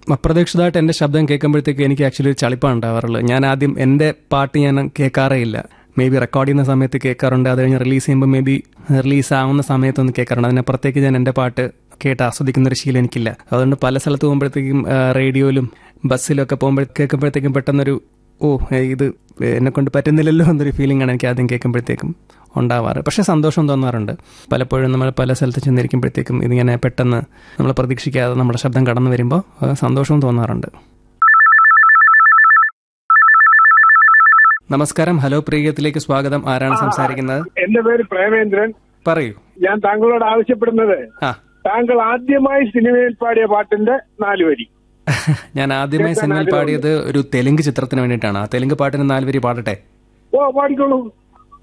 അപ്രതീക്ഷിതമായിട്ട് എൻ്റെ ശബ്ദം കേൾക്കുമ്പോഴത്തേക്ക് എനിക്ക് ആക്ച്വലി ഒരു ചളിപ്പാണ് ഉണ്ടാവാറുള്ളത് ഞാൻ ആദ്യം എൻ്റെ പാട്ട് ഞാൻ കേൾക്കാറേ ഇല്ല മേ ബി റെക്കോർഡ് ചെയ്യുന്ന സമയത്ത് കേൾക്കാറുണ്ട് അത് കഴിഞ്ഞ് റിലീസ് ചെയ്യുമ്പോൾ മേ ബി റിലീസ് ആവുന്ന സമയത്തൊന്ന് കേൾക്കാറുണ്ട് അതിനപ്പുറത്തേക്ക് ഞാൻ എൻ്റെ പാട്ട് കേട്ട് ആസ്വദിക്കുന്ന ഒരു ശീലം എനിക്കില്ല അതുകൊണ്ട് പല സ്ഥലത്ത് പോകുമ്പോഴത്തേക്കും ആ, റേഡിയോയിലും ബസ്സിലൊക്കെ പോകുമ്പോൾ കേൾക്കുമ്പോഴത്തേക്കും പെട്ടെന്നൊരു ഓ ഏ, ഇത് എന്നെ കൊണ്ട് പറ്റുന്നില്ലല്ലോ എന്നൊരു ഫീലിംഗ് ആണ് എനിക്ക് ആദ്യം കേൾക്കുമ്പോഴത്തേക്കും ഉണ്ടാവാറ് പക്ഷെ സന്തോഷം തോന്നാറുണ്ട് പലപ്പോഴും നമ്മൾ പല സ്ഥലത്ത് ചെന്നിരിക്കുമ്പോഴത്തേക്കും ഇതിങ്ങനെ പെട്ടെന്ന് നമ്മൾ പ്രതീക്ഷിക്കാതെ നമ്മുടെ ശബ്ദം കടന്നു വരുമ്പോൾ ആ, സന്തോഷവും തോന്നാറുണ്ട് നമസ്കാരം ഹലോ പ്രിയത്തിലേക്ക് സ്വാഗതം ആരാണ് സംസാരിക്കുന്നത് എന്റെ പേര് പ്രേമേന്ദ്രൻ പറയൂ ഞാൻ താങ്കളോട് ആവശ്യപ്പെടുന്നത് ആ താങ്കൾ ആദ്യമായി സിനിമയിൽ പാടിയ പാട്ടിന്റെ നാല് വരി ഞാൻ ആദ്യമായി സിനിമയിൽ പാടിയത് ഒരു തെലുങ്ക് ചിത്രത്തിന് വേണ്ടിയിട്ടാണ് ആ തെലുങ്ക് പാട്ടിന് നാല് വരി പാടട്ടെ ഓ പാടിക്കോളൂ